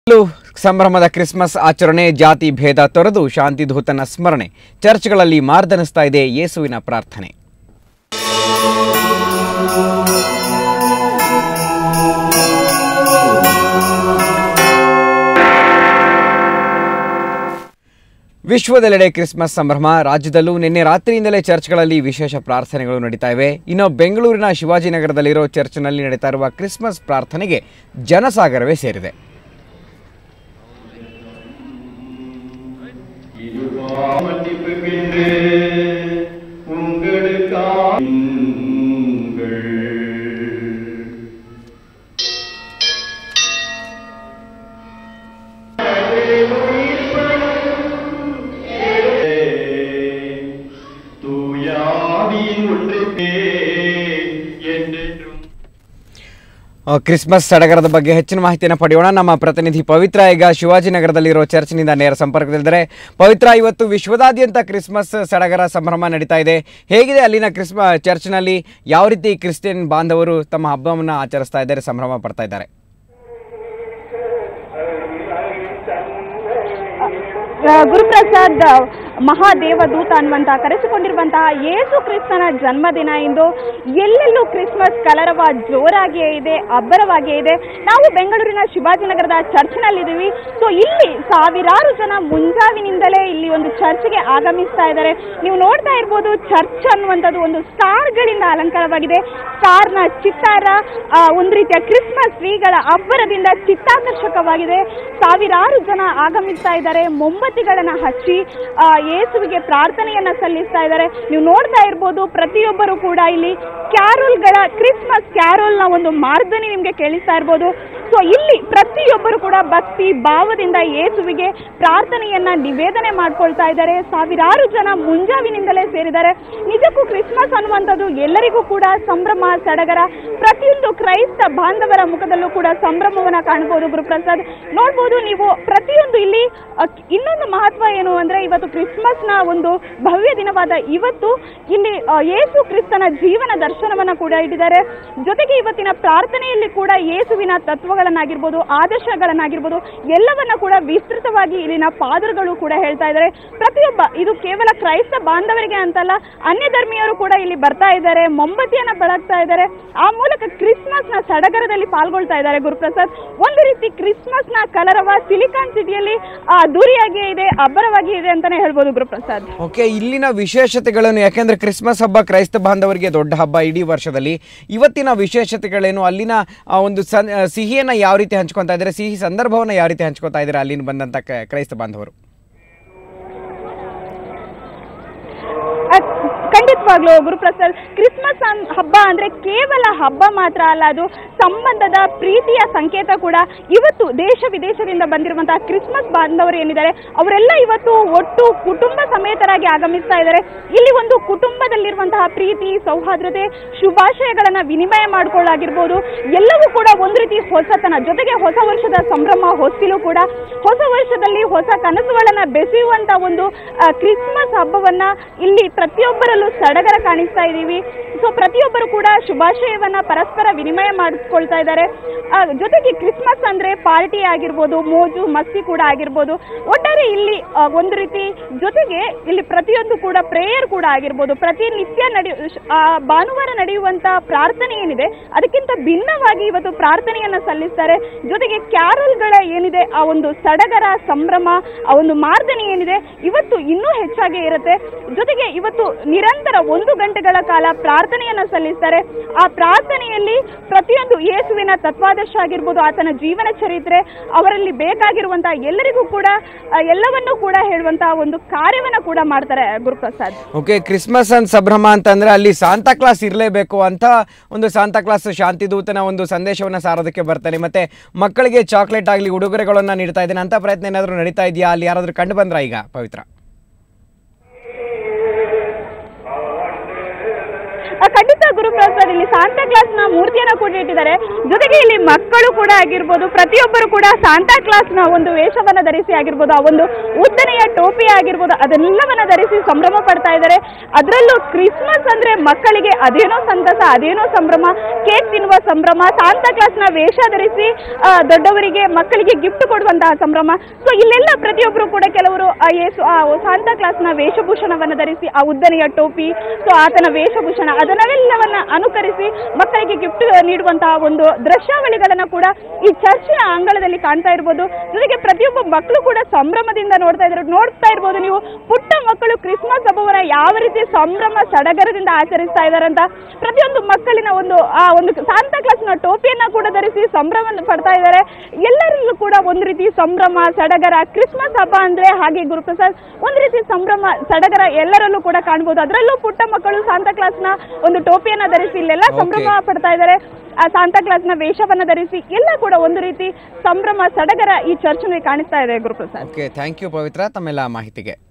ಇಲ್ಲೂ ಸಂಭ್ರಮದ ಕ್ರಿಸ್ಮಸ್ ಆಚರಣೆ ಜಾತಿ ಭೇದ ತೊರೆದು ಶಾಂತಿದೂತನ ಸ್ಮರಣೆ ಚರ್ಚ್ಗಳಲ್ಲಿ ಮಾರ್ದನಿಸ್ತಾ ಇದೆ ಯೇಸುವಿನ ಪ್ರಾರ್ಥನೆ ವಿಶ್ವದೆಲ್ಲೆಡೆ ಕ್ರಿಸ್ಮಸ್ ಸಂಭ್ರಮ ರಾಜ್ಯದಲ್ಲೂ ನಿನ್ನೆ ರಾತ್ರಿಯಿಂದಲೇ ಚರ್ಚ್ಗಳಲ್ಲಿ ವಿಶೇಷ ಪ್ರಾರ್ಥನೆಗಳು ನಡೀತಾ ಇವೆ ಇನ್ನು ಬೆಂಗಳೂರಿನ ಶಿವಾಜಿನಗರದಲ್ಲಿರೋ ಚರ್ಚ್ನಲ್ಲಿ ನಡೀತಾ ಇರುವ ಕ್ರಿಸ್ಮಸ್ ಪ್ರಾರ್ಥನೆಗೆ ಜನಸಾಗರವೇ ಸೇರಿದೆ மன்னிப்புகின்று உங்களுக்காக தூயாவியின் ஒன்றுக்கே என்றென்றும் ಆ, ಕ್ರಿಸ್ಮಸ್ ಸಡಗರದ ಬಗ್ಗೆ ಹೆಚ್ಚಿನ ಮಾಹಿತಿಯನ್ನು ಪಡೆಯೋಣ ನಮ್ಮ ಪ್ರತಿನಿಧಿ ಪವಿತ್ರ ಈಗ ಶಿವಾಜಿನಗರದಲ್ಲಿರೋ ಚರ್ಚ್ನಿಂದ ನೇರ ಸಂಪರ್ಕದಲ್ಲಿದ್ದಾರೆ ಪವಿತ್ರ ಇವತ್ತು ವಿಶ್ವದಾದ್ಯಂತ ಕ್ರಿಸ್ಮಸ್ ಸಡಗರ ಸಂಭ್ರಮ ನಡೀತಾ ಇದೆ ಹೇಗಿದೆ ಅಲ್ಲಿನ ಕ್ರಿಸ್ಮ ಚರ್ಚ್ನಲ್ಲಿ ಯಾವ ರೀತಿ ಕ್ರಿಸ್ಟಿಯನ್ ಬಾಂಧವರು ತಮ್ಮ ಹಬ್ಬವನ್ನು ಆಚರಿಸ್ತಾ ಇದ್ದಾರೆ ಸಂಭ್ರಮ ಪಡ್ತಾ ಇದ್ದಾರೆ ಆ, ಗುರುಪ್ರಸಾದ್ ಮಹಾದೇವ ದೂತ ಅನ್ನುವಂತಹ ಕರೆಸಿಕೊಂಡಿರುವಂತಹ ಯೇಸು ಕ್ರಿಸ್ತನ ಜನ್ಮದಿನ ಇಂದು ಎಲ್ಲೆಲ್ಲೂ ಕ್ರಿಸ್ಮಸ್ ಕಲರವ ಜೋರಾಗಿಯೇ ಇದೆ ಅಬ್ಬರವಾಗಿಯೇ ಇದೆ ನಾವು ಬೆಂಗಳೂರಿನ ಶಿವಾಜಿನಗರದ ಚರ್ಚ್ನಲ್ಲಿದ್ದೀವಿ ಸೊ ಇಲ್ಲಿ ಸಾವಿರಾರು ಜನ ಮುಂಜಾವಿನಿಂದಲೇ ಇಲ್ಲಿ ಒಂದು ಚರ್ಚ್ಗೆ ಆಗಮಿಸ್ತಾ ಇದ್ದಾರೆ ನೀವು ನೋಡ್ತಾ ಇರ್ಬೋದು ಚರ್ಚ್ ಅನ್ನುವಂಥದ್ದು ಒಂದು ಸ್ಟಾರ್ಗಳಿಂದ ಅಲಂಕಾರವಾಗಿದೆ ಸ್ಟಾರ್ನ ಚಿತ್ತಾರ ಆ, ಒಂದು ರೀತಿಯ ಕ್ರಿಸ್ಮಸ್ ಟ್ರೀಗಳ ಅಬ್ಬರದಿಂದ ಚಿತ್ತಾಕರ್ಷಕವಾಗಿದೆ ಸಾವಿರಾರು ಜನ ಆಗಮಿಸ್ತಾ ಇದ್ದಾರೆ ಮೊಂಬತ್ತಿಗಳನ್ನ ಹಚ್ಚಿ ಆ, ಯೇಸುವಿಗೆ ಪ್ರಾರ್ಥನೆಯನ್ನ ಸಲ್ಲಿಸ್ತಾ ಇದ್ದಾರೆ ನೀವು ನೋಡ್ತಾ ಇರ್ಬೋದು ಪ್ರತಿಯೊಬ್ಬರು ಕೂಡ ಇಲ್ಲಿ ಕ್ಯಾರೋಲ್ಗಳ ಕ್ರಿಸ್ಮಸ್ ಕ್ಯಾರೋಲ್ನ ಒಂದು ಮಾರ್ದನಿ ನಿಮಗೆ ಕೇಳಿಸ್ತಾ ಇರ್ಬೋದು ಸೊ ಇಲ್ಲಿ ಪ್ರತಿಯೊಬ್ಬರು ಕೂಡ ಭಕ್ತಿ ಭಾವದಿಂದ ಯೇಸುವಿಗೆ ಪ್ರಾರ್ಥನೆಯನ್ನ ನಿವೇದನೆ ಮಾಡ್ಕೊಳ್ತಾ ಇದ್ದಾರೆ ಸಾವಿರಾರು ಜನ ಮುಂಜಾವಿನಿಂದಲೇ ಸೇರಿದ್ದಾರೆ ನಿಜಕ್ಕೂ ಕ್ರಿಸ್ಮಸ್ ಅನ್ನುವಂಥದ್ದು ಎಲ್ಲರಿಗೂ ಕೂಡ ಸಂಭ್ರಮ ಸಡಗರ ಪ್ರತಿಯೊಂದು ಕ್ರೈಸ್ತ ಬಾಂಧವರ ಮುಖದಲ್ಲೂ ಕೂಡ ಸಂಭ್ರಮವನ್ನ ಕಾಣ್ಬೋದು ಗುರುಪ್ರಸಾದ್ ನೋಡ್ಬೋದು ನೀವು ಪ್ರತಿಯೊಂದು ಇಲ್ಲಿ ಅ, ಇನ್ನೊಂದು ಮಹತ್ವ ಏನು ಅಂದ್ರೆ ಇವತ್ತು ಕ್ರಿಸ್ಮಸ್ನ ಒಂದು ಭವ್ಯ ದಿನವಾದ ಇವತ್ತು ಇಲ್ಲಿ ಅ, ಯೇಸು ಕ್ರಿಸ್ತನ ಜೀವನ ದರ್ಶನವನ್ನ ಕೂಡ ಇಟ್ಟಿದ್ದಾರೆ ಜೊತೆಗೆ ಇವತ್ತಿನ ಪ್ರಾರ್ಥನೆಯಲ್ಲಿ ಕೂಡ ಯೇಸುವಿನ ತತ್ವಗಳನ್ನಾಗಿರ್ಬೋದು ಆದರ್ಶಗಳನ್ನಾಗಿರ್ಬೋದು ಎಲ್ಲವನ್ನ ಕೂಡ ವಿಸ್ತೃತವಾಗಿ ಇಲ್ಲಿನ ಪಾದರುಗಳು ಕೂಡ ಹೇಳ್ತಾ ಇದ್ದಾರೆ ಪ್ರತಿಯೊಬ್ಬ ಇದು ಕೇವಲ ಕ್ರೈಸ್ತ ಬಾಂಧವರಿಗೆ ಅಂತಲ್ಲ ಅನ್ಯ ಧರ್ಮೀಯರು ಕೂಡ ಇಲ್ಲಿ ಬರ್ತಾ ಇದ್ದಾರೆ ಮೊಂಬತ್ತಿಯನ್ನ ಬೆಳಗ್ತಾ ಇದ್ದಾರೆ ಆ ಮೂಲಕ ಕ್ರಿಸ್ಮಸ್ ನ ಸಡಗರದಲ್ಲಿ ಪಾಲ್ಗೊಳ್ತಾ ಇದ್ದಾರೆ ಗುರುಪ್ರಸಾದ್ ಒಂದು ರೀತಿ ಕ್ರಿಸ್ಮಸ್ ನ ಕಲರವ ಸಿಲಿಕಾನ್ ಸಿಟಿಯಲ್ಲಿ ದೂರಿಯಾಗಿಯೇ ಇದೆ ಅಬ್ಬರವಾಗಿ ಇದೆ ಅಂತಾನೆ ಹೇಳ್ಬೋದು ಗುರುಪ್ರಸಾದ್ ಓಕೆ ಇಲ್ಲಿನ ವಿಶೇಷತೆಗಳನ್ನು ಯಾಕೆಂದ್ರೆ ಕ್ರಿಸ್ಮಸ್ ಹಬ್ಬ ಕ್ರೈಸ್ತ ಬಾಂಧವರಿಗೆ ದೊಡ್ಡ ಹಬ್ಬ ಇಡೀ ವರ್ಷದಲ್ಲಿ ಇವತ್ತಿನ ವಿಶೇಷತೆಗಳೇನು ಅಲ್ಲಿನ ಆ, ಒಂದು ಸನ್ ಆ, ಸಿಹಿಯನ್ನ ಯಾವ ರೀತಿ ಹಂಚ್ಕೊತಾ ಇದ್ದಾರೆ ಸಿಹಿ ಸಂದರ್ಭವನ್ನು ಯಾವ ರೀತಿ ಹಂಚ್ಕೊತಾ ಇದ್ದಾರೆ ಅಲ್ಲಿನ ಬಂದಂತ ಕ- ಕ್ರೈಸ್ತ ಬಾಂಧವರು ಅಹ್, ಖಂಡಿತವಾಗ್ಲೂ ಗುರುಪ್ರಸಾದ್ ಕ್ರಿಸ್ಮಸ್ ಅನ್- ಹಬ್ಬ ಅಂದ್ರೆ ಕೇವಲ ಹಬ್ಬ ಮಾತ್ರ ಅಲ್ಲ ಅದು ಸಂಬಂಧದ ಪ್ರೀತಿಯ ಸಂಕೇತ ಕೂಡ ಇವತ್ತು ದೇಶ ವಿದೇಶದಿಂದ ಬಂದಿರುವಂತಹ ಕ್ರಿಸ್ಮಸ್ ಬಾಂಧವರು ಏನಿದ್ದಾರೆ ಅವರೆಲ್ಲ ಇವತ್ತು ಒಟ್ಟು ಕುಟುಂಬ ಸಮೇತರಾಗಿ ಆಗಮಿಸ್ತಾ ಇದ್ದಾರೆ ಇಲ್ಲಿ ಒಂದು ಕುಟುಂಬದಲ್ಲಿರುವಂತಹ ಪ್ರೀತಿ ಸೌಹಾರ್ದತೆ ಶುಭಾಶಯಗಳನ್ನ ವಿನಿಮಯ ಮಾಡ್ಕೊಳ್ಳಾಗಿರ್ಬೋದು ಎಲ್ಲವೂ ಕೂಡ ಒಂದು ರೀತಿ ಹೊಸತನ ಜೊತೆಗೆ ಹೊಸ ವರ್ಷದ ಸಂಭ್ರಮ ಹೊಸ್ತಿಲು ಕೂಡ ಹೊಸ ವರ್ಷದಲ್ಲಿ ಹೊಸ ಕನಸುಗಳನ್ನ ಬೆಸೆಯುವಂತ ಒಂದು ಆ, ಕ್ರಿಸ್ಮಸ್ ಹಬ್ಬವನ್ನ ಇಲ್ಲಿ ಪ್ರತಿಯೊಬ್ಬರಲ್ಲೂ ಸಡಗರ ಕಾಣಿಸ್ತಾ ಇದ್ದೀವಿ ಸೊ ಪ್ರತಿಯೊಬ್ಬರು ಕೂಡ ಶುಭಾಶಯವನ್ನ ಪರಸ್ಪರ ವಿನಿಮಯ ಮಾಡಿಕೊಳ್ತಾ ಇದ್ದಾರೆ ಆ, ಜೊತೆಗೆ ಕ್ರಿಸ್ಮಸ್ ಅಂದ್ರೆ ಪಾರ್ಟಿ ಆಗಿರ್ಬೋದು ಮೋಜು ಮಸ್ತಿ ಕೂಡ ಆಗಿರ್ಬೋದು ಒಟ್ಟಾರೆ ಇಲ್ಲಿ ಆ, ಒಂದು ರೀತಿ ಜೊತೆಗೆ ಇಲ್ಲಿ ಪ್ರತಿಯೊಂದು ಕೂಡ ಪ್ರೇಯರ್ ಕೂಡ ಆಗಿರ್ಬೋದು ಪ್ರತಿನಿತ್ಯ ನಡೆ ಆ, ಭಾನುವಾರ ನಡೆಯುವಂತ ಪ್ರಾರ್ಥನೆ ಏನಿದೆ ಅದಕ್ಕಿಂತ ಭಿನ್ನವಾಗಿ ಇವತ್ತು ಪ್ರಾರ್ಥನೆಯನ್ನ ಸಲ್ಲಿಸ್ತಾರೆ ಜೊತೆಗೆ ಕ್ಯಾರಲ್ಗಳ ಏನಿದೆ ಆ ಒಂದು ಸಡಗರ ಸಂಭ್ರಮ ಆ ಒಂದು ಮಾರ್ದನೆ ಏನಿದೆ ಇವತ್ತು ಇನ್ನೂ ಹೆಚ್ಚಾಗಿ ಇರುತ್ತೆ ಜೊತೆಗೆ ಇವತ್ತು ನಿರಂತರ ಒಂದು ಗಂಟೆಗಳ ಕಾಲ ಪ್ರಾರ್ಥನೆಯನ್ನ ಸಲ್ಲಿಸ್ತಾರೆ ಆ ಪ್ರಾರ್ಥನೆಯಲ್ಲಿ ಪ್ರತಿಯೊಂದು ಯೇಸುವಿನ ತತ್ವಾದರ್ಶ ಆಗಿರ್ಬೋದು ಆತನ ಜೀವನ ಚರಿತ್ರೆ ಅವರಲ್ಲಿ ಬೇಕಾಗಿರುವಂತಹ ಎಲ್ಲರಿಗೂ ಕೂಡ ಆ, ಎಲ್ಲವನ್ನೂ ಕೂಡ ಹೇಳುವಂತಹ ಒಂದು ಕಾರ್ಯವನ್ನ ಕೂಡ ಮಾಡ್ತಾರೆ ಗುರುಪ್ರಸಾದ್ ಓಕೆ ಕ್ರಿಸ್ಮಸ್ ಅಂತ ಸಂಭ್ರಮ ಅಂತಂದ್ರೆ ಅಲ್ಲಿ ಸಾಂತಾ ಕ್ಲಾಸ್ ಇರಲೇಬೇಕು ಅಂತ ಒಂದು ಸಾಂತಾ ಕ್ಲಾಸ್ ಶಾಂತಿದೂತನ ಒಂದು ಸಂದೇಶವನ್ನ ಸಾರೋದಕ್ಕೆ ಬರ್ತಾನೆ ಮತ್ತೆ ಮಕ್ಕಳಿಗೆ ಚಾಕ್ಲೇಟ್ ಆಗಲಿ ಉಡುಗೊರೆಗಳನ್ನ ನೀಡ್ತಾ ಇದ್ದಾನೆ ಅಂತ ಪ್ರಯತ್ನ ಏನಾದರೂ ನಡೀತಾ ಇದೆಯಾ ಅಲ್ಲಿ ಯಾರಾದರೂ ಕಂಡು ಬಂದ್ರ ಈಗ ಪವಿತ್ರ ಆ, ಖಂಡಿತ ಗುರುಪ್ರಸಾದ್ ಇಲ್ಲಿ ಸಾಂತಾ ಕ್ಲಾಸ್ ನ ಮೂರ್ತಿಯನ್ನ ಕೂಡ ಇಟ್ಟಿದ್ದಾರೆ ಜೊತೆಗೆ ಇಲ್ಲಿ ಮಕ್ಕಳು ಕೂಡ ಆಗಿರ್ಬೋದು ಪ್ರತಿಯೊಬ್ಬರು ಕೂಡ ಸಾಂತಾ ಕ್ಲಾಸ್ ನ ಒಂದು ವೇಷವನ್ನ ಧರಿಸಿ ಆಗಿರ್ಬೋದು ಆ ಒಂದು ಉದ್ದನೆಯ ಟೋಪಿ ಆಗಿರ್ಬೋದು ಅದನ್ನೆಲ್ಲವನ್ನ ಧರಿಸಿ ಸಂಭ್ರಮ ಪಡ್ತಾ ಇದ್ದಾರೆ ಅದರಲ್ಲೂ ಕ್ರಿಸ್ಮಸ್ ಅಂದ್ರೆ ಮಕ್ಕಳಿಗೆ ಅದೇನೋ ಸಂತಸ ಅದೇನೋ ಸಂಭ್ರಮ ಕೇಕ್ ತಿನ್ನುವ ಸಂಭ್ರಮ ಸಾಂತಾ ಕ್ಲಾಸ್ ನ ವೇಷ ಧರಿಸಿ ಆ, ದೊಡ್ಡವರಿಗೆ ಮಕ್ಕಳಿಗೆ ಗಿಫ್ಟ್ ಕೊಡುವಂತಹ ಸಂಭ್ರಮ ಸೊ ಇಲ್ಲೆಲ್ಲ ಪ್ರತಿಯೊಬ್ಬರು ಕೂಡ ಕೆಲವರು ಆ ಯೇಸು ಆ ಸಾಂತಾ ಕ್ಲಾಸ್ ನ ವೇಷಭೂಷಣವನ್ನ ಧರಿಸಿ ಆ ಉದ್ದನೆಯ ಟೋಪಿ ಸೊ ಆತನ ವೇಷಭೂಷಣ ಅದನ್ನೆಲ್ಲವನ್ನ ಅನುಕರಿಸಿ ಮಕ್ಕಳಿಗೆ ಗಿಫ್ಟ್ ನೀಡುವಂತಹ ಒಂದು ದೃಶ್ಯಾವಳಿಗಳನ್ನ ಕೂಡ ಈ ಚರ್ಚಿನ ಅಂಗಳದಲ್ಲಿ ಕಾಣ್ತಾ ಇರ್ಬೋದು ಜೊತೆಗೆ ಪ್ರತಿಯೊಬ್ಬ ಮಕ್ಕಳು ಕೂಡ ಸಂಭ್ರಮದಿಂದ ನೋಡ್ತಾ ಇದ್ರು ನೋಡ್ತಾ ಇರ್ಬೋದು ನೀವು ಪುಟ್ಟ ಮಕ್ಕಳು ಕ್ರಿಸ್ಮಸ್ ಹಬ್ಬವನ್ನ ಯಾವ ರೀತಿ ಸಂಭ್ರಮ ಸಡಗರದಿಂದ ಆಚರಿಸ್ತಾ ಇದ್ದಾರೆ ಅಂತ ಪ್ರತಿಯೊಂದು ಮಕ್ಕಳಿನ ಒಂದು ಆ ಒಂದು ಸಾಂತಾ ಕ್ಲಾಸ್ನ ಟೋಪಿಯನ್ನ ಕೂಡ ಧರಿಸಿ ಸಂಭ್ರಮ ಪಡ್ತಾ ಇದ್ದಾರೆ ಎಲ್ಲರಿಗೂ ಕೂಡ ಒಂದು ರೀತಿ ಸಂಭ್ರಮ ಸಡಗರ ಕ್ರಿಸ್ಮಸ್ ಹಬ್ಬ ಅಂದ್ರೆ ಹಾಗೆ ಗುರುಪ್ರಸಾದ್ ಒಂದು ರೀತಿ ಸಂಭ್ರಮ ಸಡಗರ ಎಲ್ಲರಲ್ಲೂ ಕೂಡ ಕಾಣ್ಬೋದು ಅದರಲ್ಲೂ ಪುಟ್ಟ ಮಕ್ಕಳು ಸಾಂತಾ ಕ್ಲಾಸ್ನ ಒಂದು ಟೋಪಿಯನ್ನ ಧರಿಸಿ ಇಲ್ಲೆಲ್ಲ ಸಂಭ್ರಮ ಪಡ್ತಾ ಇದ್ದಾರೆ ಆ ಸಾಂತಾ ಕ್ಲಾಸ್ನ ವೇಷವನ್ನ ಧರಿಸಿ ಎಲ್ಲ ಕೂಡ ಒಂದು ರೀತಿ ಸಂಭ್ರಮ ಸಡಗರ ಈ ಚರ್ಚ್ನಲ್ಲಿ ಕಾಣಿಸ್ತಾ ಇದೆ Guruprasad okay thank you Pavithra ತಮ್ಮೆಲ್ಲ ಮಾಹಿತಿಗೆ